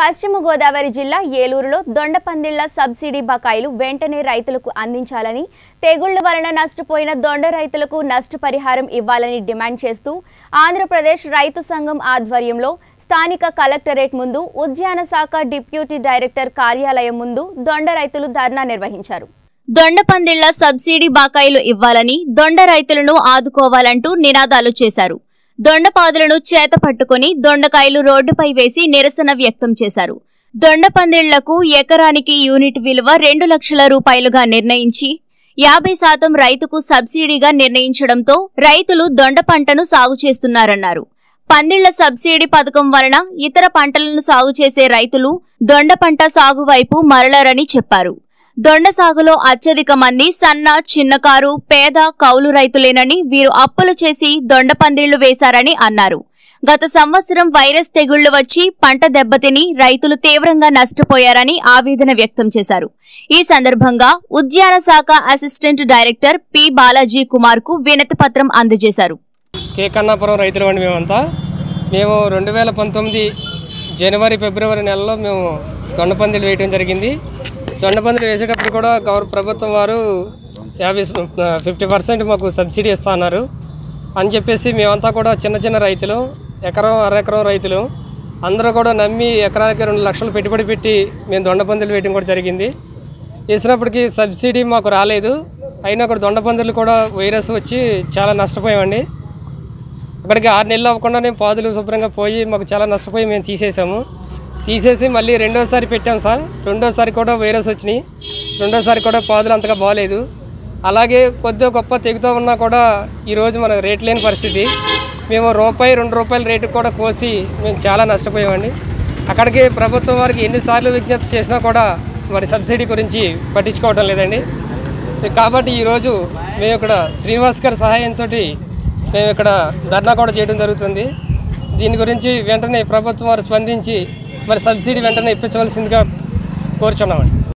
పశ్చిమ గోదావరి జిల్లా ఏలూరులో దొండపందిళ్ల సబ్సిడీ బకాయిలు వెంటనే రైతులకు అందించాలని తెగుళ్ల వలన నష్టపోయిన దొండ రైతులకు నష్టపరిహారం ఇవ్వాలని డిమాండ్ చేస్తూ ఆంధ్రప్రదేశ్ రైతు సంఘం ఆధ్వర్యంలో స్థానిక కలెక్టరేట్ ముందు ఉద్యాన శాఖ డిప్యూటీ డైరెక్టర్ కార్యాలయం ముందు దొండ రైతులు ధర్నా నిర్వహించారు దొండపందిళ్ల సబ్సిడీ బకాయిలు ఇవ్వాలని దొండ రైతులను ఆదుకోవాలంటూ నినాదాలు చేశారు దొండపాదులను చేత పట్టుకుని దొండకాయలు రోడ్డుపై వేసి నిరసన వ్యక్తం చేశారు దొండపందిళ్లకు ఎకరానికి యూనిట్ విలువ రెండు లక్షల రూపాయలుగా నిర్ణయించి యాభై శాతం రైతుకు సబ్సిడీగా నిర్ణయించడంతో రైతులు దొండ పంటను సాగు చేస్తున్నారన్నారు పందిళ్ల సబ్సిడీ పథకం వలన ఇతర పంటలను సాగు చేసే రైతులు దొండ పంట సాగు వైపు మరలరని చెప్పారు దొండ సాగులో అత్యధిక మంది సన్న చిన్నకారు పేద కౌలు రైతులేనని వీరు అప్పులు చేసి దొండ పందిళ్లు వేశారని అన్నారు గత సంవత్సరం వైరస్ తెగుళ్లు వచ్చి పంట దెబ్బతిని రైతులు తీవ్రంగా నష్టపోయారని ఆవేదన వ్యక్తం చేశారు ఈ సందర్భంగా ఉద్యాన శాఖ assistant director P Balaji Kumar కు వినతి పత్రం అందజేశారు కే కన్నాపురం రైతులు అండి మేమంతా మేము రెండు వేల పంతొమ్మిది జనవరి ఫిబ్రవరి నెలలో మేము దొండపందిలు వేయడం జరిగింది దొండపందిలు వేసేటప్పుడు కూడా గౌరవ ప్రభుత్వం వారు యాభై ఫిఫ్టీ పర్సెంట్ మాకు సబ్సిడీ ఇస్తా అన్నారు అని చెప్పేసి మేమంతా కూడా చిన్న చిన్న రైతులు ఎకరం అర ఎకరం రైతులు అందరూ కూడా నమ్మి ఎకరానికి రెండు లక్షలు పెట్టుబడి పెట్టి మేము దొండపందులు వేయడం కూడా జరిగింది వేసినప్పటికీ సబ్సిడీ మాకు రాలేదు అయినా కూడా దొండపందులు కూడా వైరస్ వచ్చి చాలా నష్టపోయామండి అక్కడికి ఆరు నెలలు అవ్వకుండానే పాదులు శుభ్రంగా పోయి మాకు చాలా నష్టపోయి మేము తీసేసాము తీసేసి మళ్ళీ రెండోసారి పెట్టాం సార్ రెండోసారి కూడా వైరస్ వచ్చినాయి రెండోసారి కూడా పాదులు అంతగా బాగాలేదు అలాగే కొద్దిగా గొప్ప తెగుతూ ఉన్నా కూడా ఈరోజు మనకు రేట్ లేని పరిస్థితి మేము రూపాయి రెండు రూపాయల రేటు కూడా కోసి మేము చాలా నష్టపోయామండి అక్కడికి ప్రభుత్వం వారికి ఎన్నిసార్లు విజ్ఞప్తి చేసినా కూడా మరి సబ్సిడీ గురించి పట్టించుకోవడం లేదండి కాబట్టి ఈరోజు మేము ఇక్కడ శ్రీనివాస్ గారి సహాయంతో మేము ఇక్కడ ధర్నా కూడా చేయడం జరుగుతుంది దీని గురించి వెంటనే ప్రభుత్వం వారు స్పందించి మరి సబ్సిడీ వెంటనే ఇప్పించవలసిందిగా కోరుచున్నామండి